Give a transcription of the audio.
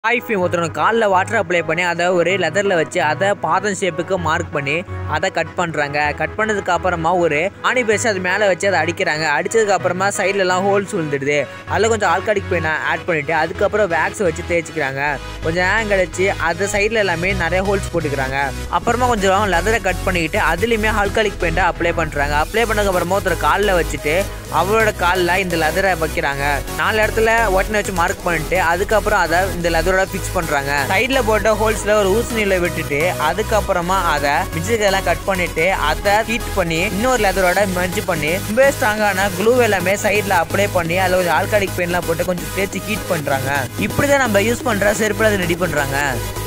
ஹாய்ஃபி ஒருத்தவங்க காலில் water apply பண்ணி அதை ஒரு லெதரில் வச்சு அதை பாதம் ஷேப்புக்கு மார்க் பண்ணி அதை கட் பண்ணுறாங்க கட் பண்ணதுக்கு அப்புறமா ஒரு ஆணி பேசி அது மேலே வச்சு அதை அடிக்கிறாங்க அடிச்சதுக்கு அப்புறமா சைட்லலாம் ஹோல்ஸ் விழுந்துடுது அதில் கொஞ்சம் ஆல்காலிக் பெயினை ஆட் பண்ணிட்டு அதுக்கப்புறம் வேக்ஸ் வச்சு தேய்ச்சிக்கிறாங்க கொஞ்சம் நேரம் கழிச்சு அது சைடில் எல்லாமே நிறைய ஹோல்ஸ் போட்டுக்கிறாங்க அப்புறமா கொஞ்சம் லெதரை கட் பண்ணிக்கிட்டு அதுலேயுமே ஆல்காலிக் பெயிண்ட்டை அப்ளை பண்ணுறாங்க அப்ளை பண்ணதுக்கு அப்புறமா ஒருத்தர் காலில் வச்சுட்டு அவரோட காலில் இந்த லெதரை வைக்கிறாங்க நாலு இடத்துல ஒட்டின வச்சு மார்க் பண்ணிட்டு அதுக்கப்புறம் அதை இந்த லெதரோட ஃபிக்ஸ் பண்றாங்க சைட்ல போட்ட ஹோல்ஸ்ல ஒரு ஊசணியில விட்டுட்டு அதுக்கப்புறமா அதை மிச்சதெல்லாம் கட் பண்ணிட்டு அதை ஹீட் பண்ணி இன்னொரு லெதரோட மெர்ஜ் பண்ணி ரொம்ப ஸ்ட்ராங்கான க்ளூ எல்லாமே சைட்ல அப்ளை பண்ணி அதில் கொஞ்சம் ஆல்காலிக் பெயின்லாம் போட்டு கொஞ்சம் தேய்ச்சி ஹீட் பண்றாங்க இப்படிதான் நம்ம யூஸ் பண்ற செருப்புல அதை ரெடி பண்றாங்க